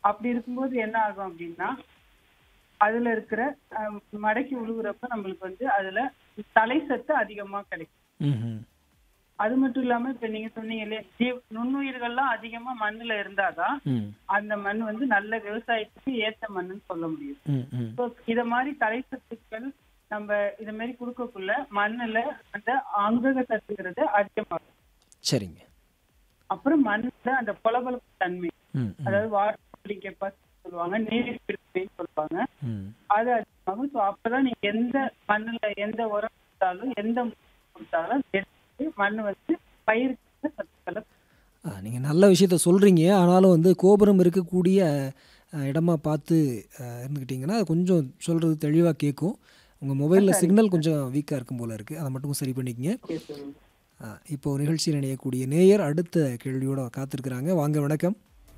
அப்படி இருக்கும்போது என்ன ஆகும் அப்படின்னா அதுல இருக்கிற அஹ், மடக்கி உழுகுறப்ப நம்மளுக்கு வந்து அதுல தலை சத்து அதிகமா கிடைக்கும் ம்ஹும். அது மட்டும் இல்லாம இப்ப நீங்க சொன்னீங்க இல்லையா ஜீவ நுண்ணுயிர்கள்லாம் அதிகமா மண்ணுல இருந்தாதான் ம் அந்த மண் வந்து நல்ல விவசாயத்துக்கு ஏத்த மண்ணுன்னு சொல்ல முடியும் ம் ம் ஸோ இத மாதிரி தலை சத்துக்கள் நம்ம இத மாதிரி கொடுக்கக்குள்ள மண்ணுல அந்த அங்கக சத்துங்கிறது அதிகமாகும் சரிங்க அப்புறம் மண்ணுல அந்த பொலபொலப்பு தன்மை ம் ம் அதாவது வாட்டர் கெப்பாசிட்டி சொல்லுவாங்க நீர் பிடிப்புன்னு சொல்லுவாங்க ம் அது அதிகமாகும் ஸோ அப்பதான் நீங்க எந்த மண்ணுல எந்த உரம் கொடுத்தாலும் எந்த மண் கொடுத்தாலும் எடுத்து மண் வந்து பயிருக்கு சத்துக்களை நீங்கள் நல்ல விஷயத்த சொல்கிறீங்க ஆனாலும் வந்து கோபுரம் இருக்கக்கூடிய அஹ், இடமா பார்த்து அஹ், இருந்துக்கிட்டிங்கன்னா அது கொஞ்சம் சொல்கிறது தெளிவாக கேட்கும் உங்கள் மொபைலில் சிக்னல் கொஞ்சம் வீக்காக இருக்கும் போல இருக்குது அதை மட்டும் சரி பண்ணிக்கங்க பேசுவோம் அஹ், இப்போ நிகழ்ச்சியில் இணையக்கூடிய நேயர் அடுத்த கேள்வியோட காத்திருக்கிறாங்க வாங்க வணக்கம்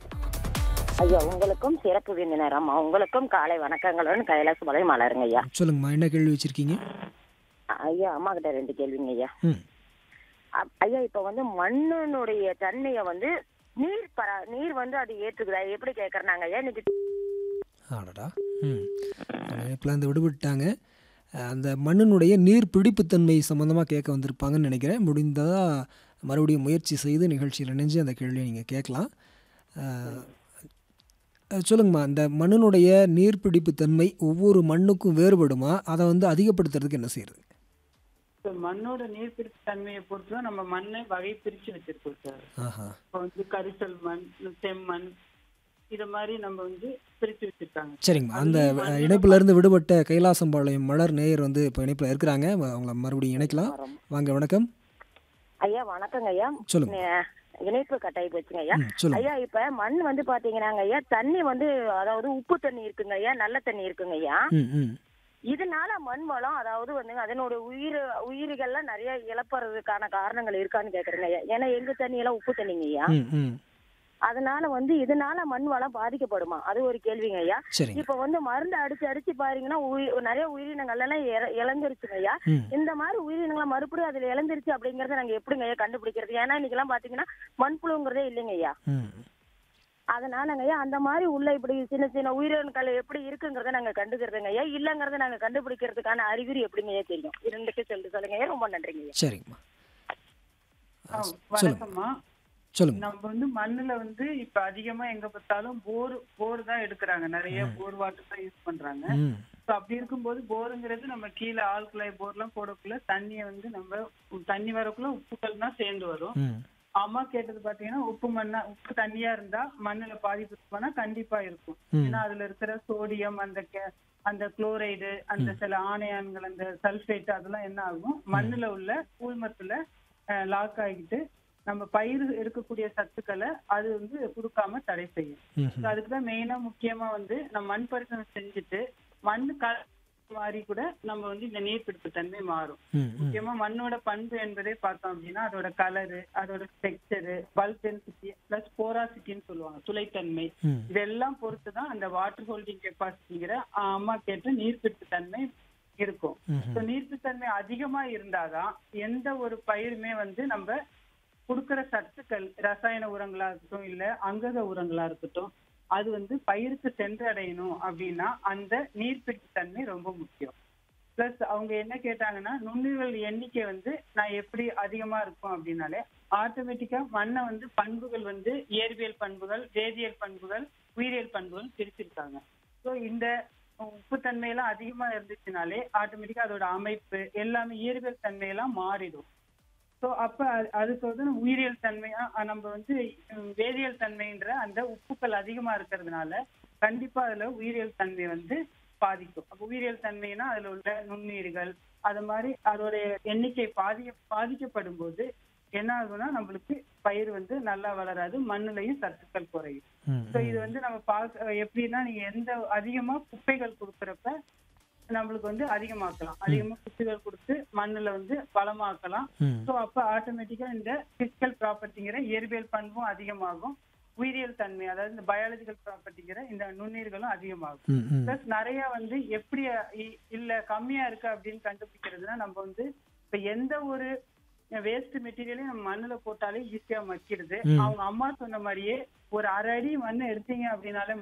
ஐயா உங்களுக்கும் சிறப்பு விருந்தினர் அம்மா உங்களுக்கும் காலை வணக்கங்களுடன் கைலாச மலை மலருங்க ஐயா சொல்லுங்கம்மா என்ன கேள்வி வச்சுருக்கீங்க ஐயா அம்மா கிட்ட ரெண்டு கேள்விங்க ஐயா ம் அப்- ஐயா இப்ப வந்து மண்ணினுடைய தன்மையை வந்து நீர் பரா நீர் வந்து அது ஏற்றுக்குதா எப்படி கேக்குறாங்க ஐயா இன்னைக்கு ஆடடா ம் இணைப்பில் இருந்து விடுபட்டாங்க அஹ், அந்த மண்ணினுடைய நீர் பிடிப்புத்தன்மை சம்மந்தமாக கேட்க வந்திருப்பாங்கன்னு நினைக்கிறேன் முடிந்ததாக மறுபடியும் முயற்சி செய்து நிகழ்ச்சியில் இணைஞ்சு அந்த கேள்வியை நீங்கள் கேட்கலாம் அஹ், அஹ், சொல்லுங்கம்மா அந்த மண்ணினுடைய நீர் பிடிப்புத்தன்மை ஒவ்வொரு மண்ணுக்கும் வேறுபடுமா அதை வந்து அதிகப்படுத்துறதுக்கு என்ன செய்யறது So, மண்ணோட நீர்பிடிப்பு தன்மையை பொறுத்து தான் நம்ம மண்ணை வகை பிரிச்சு வச்சிருக்கோம் சார் ஆஹா இப்போ வந்து கரிசல் மண் செம்மண் இத மாதிரி நம்ம வந்து பிரிச்சு வச்சிருக்காங்க சரிங்கம்மா அந்த அதுலயும் அஹ், மண்ணோட இணைப்புல இருந்து விடுபட்ட கைலாசம்பாளையம் மலர் நேயர் வந்து இப்போ இணைப்பில் இருக்கிறாங்க அவங்கள மறுபடியும் இணைக்கலாம் வாங்க வணக்கம் ஐயா வணக்கங்க ஐயா சொல்லுங்க நே- இணைப்பு கட்டாயி போச்சுங்க ஐயா ம் சொல்லுங்க ஐயா இப்ப மண் வந்து பாத்தீங்கன்னாங்க ஐயா தண்ணி வந்து அதாவது உப்பு தண்ணி இருக்குங்க ஐயா நல்ல தண்ணி இருக்குங்க ஐயா ம் ம் இதனால மண் வளம் அதாவது வந்து அதனோட உயிர் உயிர்கள்லாம் நிறைய இழப்புறதுக்கான காரணங்கள் இருக்கான்னு கேக்குறேங்க ஐயா ஏன்னா எங்க தண்ணி எல்லாம் உப்பு தண்ணிங்க ஐயா ம் ம் அதனால வந்து இதனால மண் வளம் பாதிக்கப்படுமா அது ஒரு கேள்விங்க ஐயா சரிங்க இப்ப வந்து மருந்து அடிச்சு அடிச்சு பாருங்கன்னா உயி- நிறைய உயிரினங்கள் எல்லாம் இற- இழந்துருச்சுங்க ஐயா ம் இந்த மாதிரி உயிரினங்களை மறுபடியும் அதுல இழந்துருச்சு அப்படிங்கறத நாங்க எப்படிங்க ஐயா கண்டுபிடிக்கிறது ஏன்னா இன்னைக்கு எல்லாம் பாத்தீங்கன்னா மண்புழுங்கிறதே இல்லைங்க ஐயா ம் அதனாலங்க ஐயா அந்த மாதிரி உள்ள இப்படி சின்ன சின்ன உயிரினங்கள் எப்படி இருக்குங்கிறத நாங்க கண்டுக்கிறதுங்க ஐயா இல்லங்கிறத நாங்க கண்டுபிடிக்கிறதுக்கான அறிகுறி எப்படிங்க ஐயா தெரியும் இரண்டுக்கு சொல்லிட்டு சொல்லுங்க ஐயா ரொம்ப நன்றிங்க ஐயா சரிங்கம்மா ஆ, சொல்லுங்க வணக்கம்மா சொல்லுங்க நம்ம வந்து மண்ணுல வந்து இப்ப அதிகமா எங்க பார்த்தாலும் போர் போர் தான் எடுக்கிறாங்க நிறைய போர் வாட்டர் தான் யூஸ் பண்றாங்க ம் So, அப்படி இருக்கும்போது போருங்கிறது நம்ம கீழே ஆழ்குழாய் போர்லாம் போடக்குள்ள தண்ணியை வந்து நம்ம தண்ணி வரக்குள்ள உப்புக்கள் தான் சேர்ந்து வரும் ம் அம்மா கேட்டது பாத்தீங்கன்னா உப்பு மண்ணா உப்பு தண்ணியா இருந்தா மண்ணுல பாதிப்பு இருக்குமானா கண்டிப்பா இருக்கும் ம். ஏன்னா அதுல இருக்கிற சோடியம் அந்த கே- அந்த குளோரைடு அந்த சில ஆணையான்கள் அந்த சல்பேட் அதெல்லாம் என்ன ஆகும் மண்ணுல உள்ள கூழ்மத்துல லாக் ஆகிட்டு நம்ம பயிர் இருக்கக்கூடிய சத்துக்களை அது வந்து கொடுக்காம தடை செய்யும் ம் So, அதுக்குதான் மெயினா முக்கியமா வந்து நம்ம மண் பரிசோதனை செஞ்சுட்டு மண் க மாறி கூட நம்ம வந்து இந்த நீர்பிடிப்பு தன்மை மாறும் ம் ம் முக்கியமா மண்ணோட பண்பு என்பதே பார்த்தோம் அப்படின்னா அதோட கலரு அதோட ஸ்ட்ரக்சரு பல்க் டென்சிட்டி பிளஸ் போராசிட்டின்னு சொல்லுவாங்க துளைத்தன்மை ம் இதெல்லாம் பொறுத்து தான் அந்த வாட்டர் ஹோல்டிங் கெப்பாசிட்டிங்கிற அம்மா கேட்ட நீர்பிடிப்பு தன்மை இருக்கும் ம் ஸோ நீர்ப்பித்தன்மை தன்மை அதிகமா இருந்தாதான் எந்த ஒரு பயிருமே வந்து நம்ம கொடுக்கிற சத்துக்கள் ரசாயன உரங்களா இருக்கட்டும் இல்ல அங்கக உரங்களா இருக்கட்டும் அது வந்து பயிருக்கு சென்றடையணும் அப்படின்னா அந்த நீர்ப்பிடிப்பு தன்மை ரொம்ப முக்கியம் பிளஸ் அவங்க என்ன கேட்டாங்கன்னா நுண்ணுயிர்கள் எண்ணிக்கை வந்து நான் எப்படி அதிகமா இருக்கும் அப்படின்னாலே ஆட்டோமேட்டிக்கா மண்ணை வந்து பண்புகள் வந்து இயற்பியல் பண்புகள் வேதியியல் பண்புகள் உயிரியல் பண்புகள் பிரிச்சிருக்காங்க ஸோ இந்த உப்புத்தன்மையெல்லாம் அதிகமா இருந்துச்சுனாலே ஆட்டோமேட்டிக்கா அதோட அமைப்பு எல்லாமே இயற்பியல் தன்மையெல்லாம் மாறிடும் ஸோ அப்ப அது- அதுக்கு வந்து நம்ம உயிரியல் தன்மையா அஹ் நம்ம வந்து உம், வேதியியல் தன்மைன்ற அந்த உப்புக்கள் அதிகமா இருக்கிறதுனால கண்டிப்பா அதுல உயிரியல் தன்மை வந்து பாதிக்கும் அப்ப உயிரியல் தன்மைனா அதுல உள்ள நுண்ணுயிர்கள் அது மாதிரி அதோட எண்ணிக்கை பாதி பாதிக்கப்படும் போது என்ன ஆகும்னா நம்மளுக்கு பயிர் வந்து நல்லா வளராது மண்ணுலயும் சத்துக்கள் குறையும் ம் ஸோ இது வந்து நம்ம பார்க்க எப்படின்னா நீங்க எந்த அதிகமா குப்பைகள் கொடுக்கறப்ப நம்மளுக்கு வந்து அதிகமாக்கலாம் அதிகமா குப்பைகள் கொடுத்து மண்ணுல வந்து வளமாக்கலாம் ம் ஸோ அப்ப ஆட்டோமேட்டிக்கா இந்த பிசிக்கல் ப்ராப்பர்ட்டிங்கிற இயற்பியல் பண்பும் அதிகமாகும் உயிரியல் தன்மை அதாவது இந்த பயாலஜிக்கல் ப்ராப்பர்ட்டிங்கிற இந்த நுண்ணுயிர்களும் அதிகமாகும் ம் ம் பிளஸ் நிறைய வந்து எப்படி இ- இல்ல கம்மியா இருக்கு அப்படின்னு கண்டுபிடிக்கிறதுனா நம்ம வந்து இப்ப எந்த ஒரு வேஸ்ட் மெட்டீரியலையும் நம்ம மண்ணுல போட்டாலே ஈஸியா மக்கிடுது ம். அவங்க அம்மா சொன்ன மாதிரியே ஒரு அரை அடி மண் எடுத்தீங்க அப்படின்னாலே